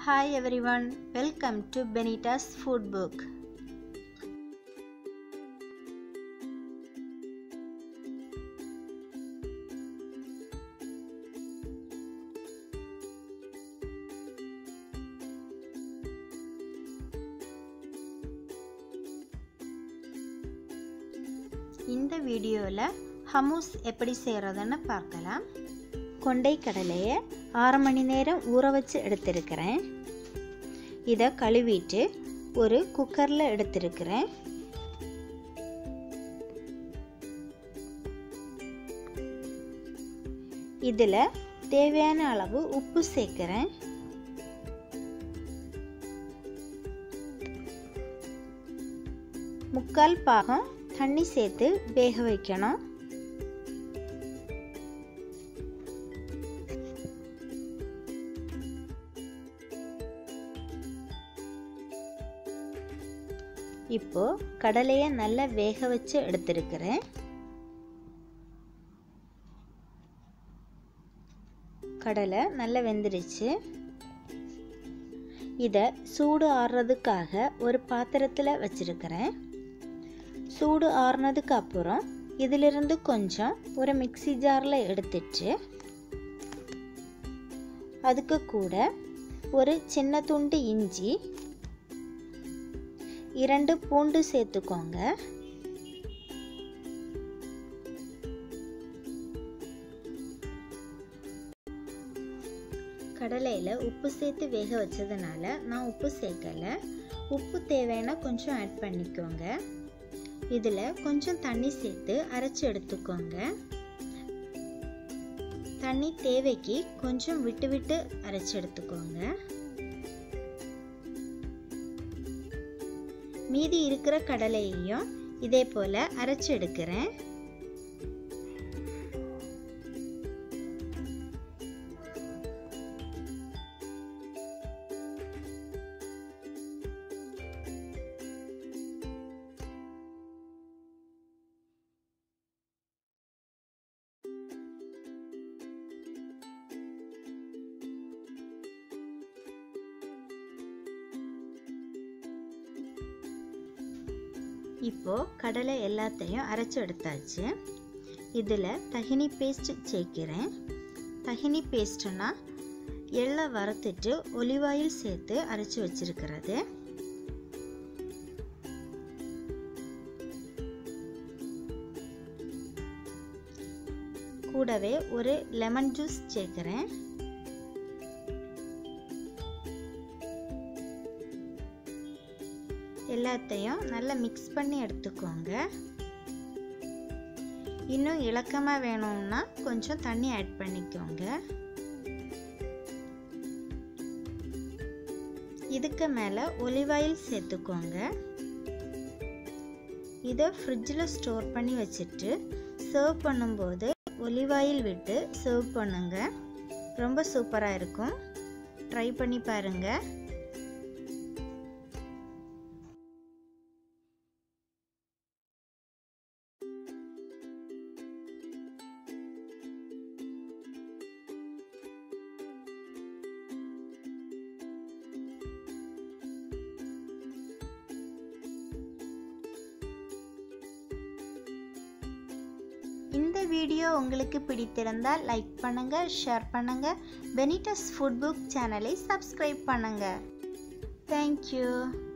Hi everyone, welcome to Benita's Food Book. இந்த வீடியோவில் ஹமூஸ் எப்படி செய்கிறதுன்னு பார்க்கலாம் கொண்டை கடலையை ஆறு மணி நேரம் ஊற வச்சு எடுத்திருக்கிறேன் இதை கழுவிட்டு ஒரு குக்கரில் எடுத்திருக்கிறேன் இதில் தேவையான அளவு உப்பு சேர்க்குறேன் முக்கால் பாகம் தண்ணி சேர்த்து வேக வைக்கணும் இப்போ கடலையை நல்லா வேக வச்சு எடுத்திருக்கிறேன் கடலை நல்லா வெந்துருச்சு இதை சூடு ஆறுறதுக்காக ஒரு பாத்திரத்தில் வச்சிருக்கிறேன் சூடு ஆறுனதுக்கு அப்புறம் இதிலிருந்து கொஞ்சம் ஒரு மிக்சி ஜாரில் எடுத்துட்டு அதுக்கு கூட ஒரு சின்ன துண்டு இஞ்சி இரண்டு பூண்டு சேர்த்துக்கோங்க கடலையில் உப்பு சேர்த்து வேக வச்சதுனால நான் உப்பு சேர்க்கலை உப்பு தேவைன்னா கொஞ்சம் ஆட் பண்ணிக்கோங்க இதில் கொஞ்சம் தண்ணி சேர்த்து அரைச்சி எடுத்துக்கோங்க தண்ணி தேவைக்கு கொஞ்சம் விட்டு விட்டு அரைச்சி எடுத்துக்கோங்க மீதி இருக்கிற கடலையையும் இதே போல் அரைச்சி எடுக்கிறேன் இப்போ கடலை எல்லாத்தையும் அரைச்சி எடுத்தாச்சு இதில் தகினி பேஸ்ட் சேர்க்கிறேன் தகினி பேஸ்ட்னா எள்ளை வறுத்துட்டு ஒலிவாயில் சேர்த்து அரைச்சி வச்சிருக்கிறது கூடவே ஒரு லெமன் ஜூஸ் சேர்க்குறேன் எல்லாத்தையும் நல்லா மிக்ஸ் பண்ணி எடுத்துக்கோங்க இன்னும் இலக்கமாக வேணும்னா கொஞ்சம் தண்ணி ஆட் பண்ணிக்கோங்க இதுக்கு மேலே ஒலிவாயில் சேர்த்துக்கோங்க இதை ஃப்ரிட்ஜில் ஸ்டோர் பண்ணி வச்சுட்டு சர்வ் பண்ணும்போது ஒலிவாயில் விட்டு சர்வ் பண்ணுங்க ரொம்ப சூப்பராக இருக்கும் ட்ரை பண்ணி பாருங்கள் இந்த வீடியோ உங்களுக்கு பிடித்திருந்தால் லைக் பண்ணுங்க ஷேர் பண்ணுங்க பெனிட்டஸ் ஃபுட் புக் சேனலை சப்ஸ்கிரைப் பண்ணுங்க தேங்க்யூ